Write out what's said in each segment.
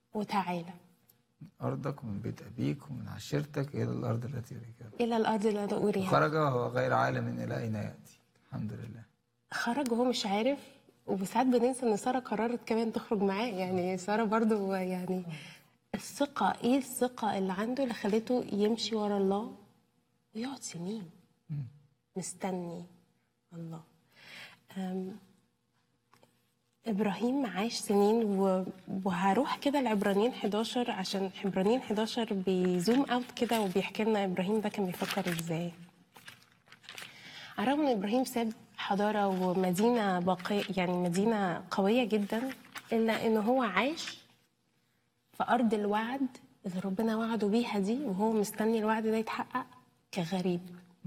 وتعالى أرضك ومن بيت أبيك ومن عشيرتك إلى الأرض التي أريك إلى الأرض التي أريها خرج وهو غير عالم إلى أين يأتي الحمد لله خرج وهو مش عارف وساعات بننسى ان ساره قررت كمان تخرج معاه يعني ساره برضو يعني الثقه ايه الثقه اللي عنده اللي خلته يمشي ورا الله ويقعد سنين مستني الله أم، ابراهيم عاش سنين و- وهروح كده لعبرانيين 11 عشان عبرانيين 11 بيزوم اوت كده وبيحكي لنا ابراهيم ده كان بيفكر ازاي على الرغم ان ابراهيم ساب حضاره ومدينه باقيه يعني مدينه قويه جدا الا ان هو عاش في ارض الوعد اللي ربنا وعده بيها دي وهو مستني الوعد ده يتحقق كغريب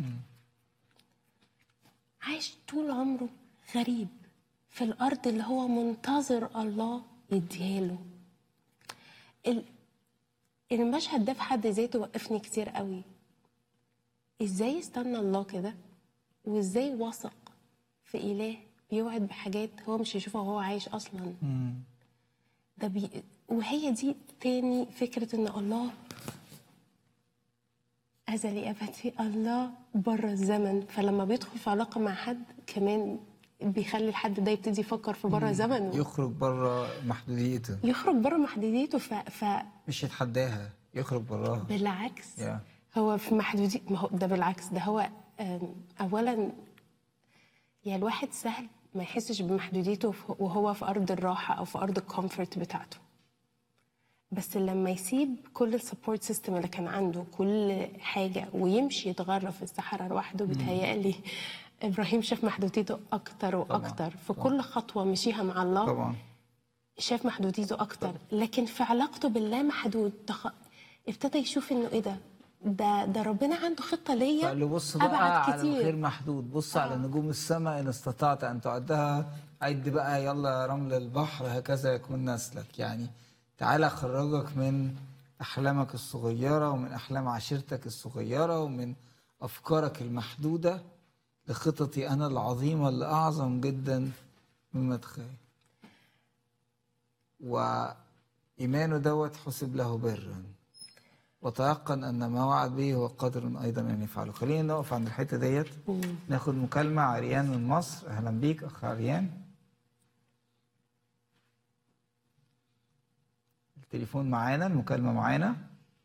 عاش طول عمره غريب في الارض اللي هو منتظر الله يديها له ال- المشهد ده في حد ذاته وقفني كتير قوي ازاي استنى الله كده وازاي وثق في اله بيوعد بحاجات هو مش هيشوفها وهو عايش اصلا ده بي... وهي دي تاني فكرة ان الله أزلي أبدي الله بره الزمن فلما بيدخل في علاقة مع حد كمان بيخلي الحد ده يبتدي يفكر في بره زمنه يخرج بره محدوديته يخرج بره محدوديته ف... ف... مش يتحداها يخرج براها بالعكس Yeah. هو في محدودية ما هو ده بالعكس ده هو أم، أولا يعني الواحد سهل ما يحسش بمحدوديته ف- وهو في أرض الراحة أو في أرض الكومفورت بتاعته بس لما يسيب كل السبورت سيستم اللي كان عنده كل حاجة ويمشي يتغرب في الصحراء لوحده بيتهيألي إبراهيم شاف محدوديته أكتر وأكتر في كل خطوة مشيها مع الله طبعا شاف محدوديته اكتر لكن في علاقته بالله محدود تخ... ابتدى يشوف انه ايه ده ده ده ربنا عنده خطه ليا فقال له بص بقى ابعد على الخير كتير محدود بص على نجوم السماء ان استطعت ان تعدها عد بقى يلا يا رمل البحر هكذا يكون نسلك يعني تعالى اخرجك من احلامك الصغيره ومن احلام عشيرتك الصغيره ومن افكارك المحدوده لخططي انا العظيمه اللي اعظم جدا مما تخيل وايمانه دوت حسب له برا وتيقن ان ما وعد به هو قادر ايضا ان يفعله خلينا نقف عند الحته ديت ناخد مكالمه عريان من مصر اهلا بيك اخ عريان التليفون معانا المكالمه معانا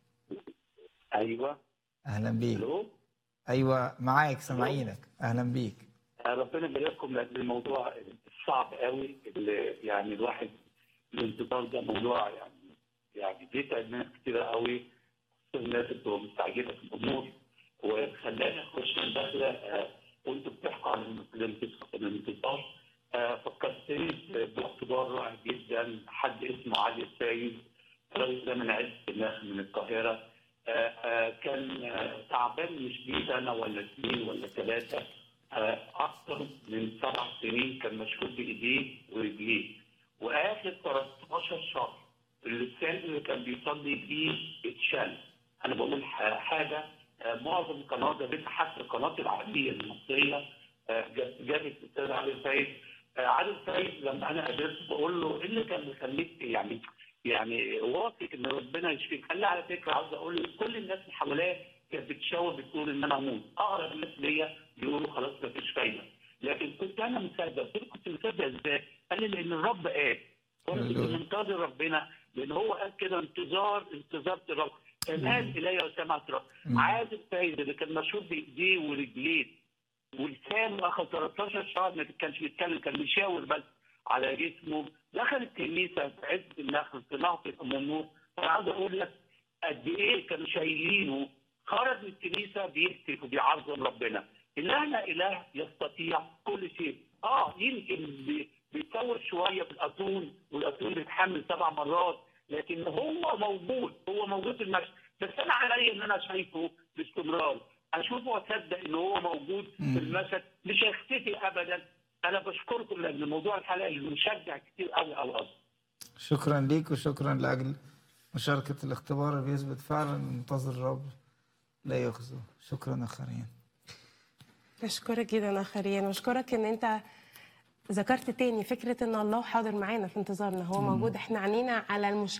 ايوه اهلا بيك الو ايوه معاك سامعينك اهلا بيك ربنا يبارككم لان الموضوع صعب قوي اللي يعني الواحد الانتظار ده موضوع يعني يعني بيتعب ناس كتير قوي خصوصا الناس اللي بتبقى مستعجله في الامور وخلاني اخش الدخله آه، وانتوا بتحكوا عن الانتصار الانتصار آه، فكرتني باختبار رائع جدا حد اسمه علي السيد الراجل ده من عز الناس من القاهره آه، آه، كان آه، تعبان مش بيه سنه ولا اثنين ولا ثلاثه آه، اكثر من سبع سنين كان مشغول بايديه ورجليه واخر 13 شهر اللسان اللي كان بيصلي بيه اتشال انا بقول ح- حاجه آه، معظم القنوات ده حتى القناه العربيه المصريه آه، جاب- جابت الاستاذ علي السيد آه، علي السيد لما انا قابلته بقول له ايه اللي كان مخليك يعني يعني واثق ان ربنا يشفيك قال لي على فكره عاوز اقول لك كل الناس اللي حواليا كانت بتشاور بتقول ان انا اموت اقرب الناس ليا بيقولوا خلاص مفيش فايده لكن كنت انا مصدق قلت له كنت مصدق ازاي؟ قال لي لان الرب قال وانا كنت هللويا. منتظر ربنا لان هو قال كده انتظار انتظرت الرب فمال الي وسمعت رب عاد السيد اللي كان مشهور بايديه ورجليه ولسانه اخذ 13 شهر ما كانش بيتكلم كان بيشاور بس على جسمه دخل الكنيسه في عز النخل في نهضه الامور فانا عاوز اقول لك قد ايه كانوا شايلينه خرج من الكنيسه بيهتف وبيعظم ربنا الهنا اله يستطيع كل شيء اه يمكن بي- بيتصور شويه بالاتون والاتون بيتحمل سبع مرات لكن هو موجود هو موجود في المشهد بس انا عليا ان انا شايفه باستمرار اشوفه واصدق ان هو موجود في المشهد مش هيختفي ابدا انا بشكركم لان موضوع الحلقه اللي مشجع كتير قوي قوي قوي شكرا ليك وشكرا لاجل مشاركه الاختبار اللي بيثبت فعلا ان منتظر الرب لا يخزو شكرا اخ عريان بشكرك جدا اخرين واشكرك ان انت ذكرت تاني فكره ان الله حاضر معانا في انتظارنا هو موجود احنا عينينا على المشكله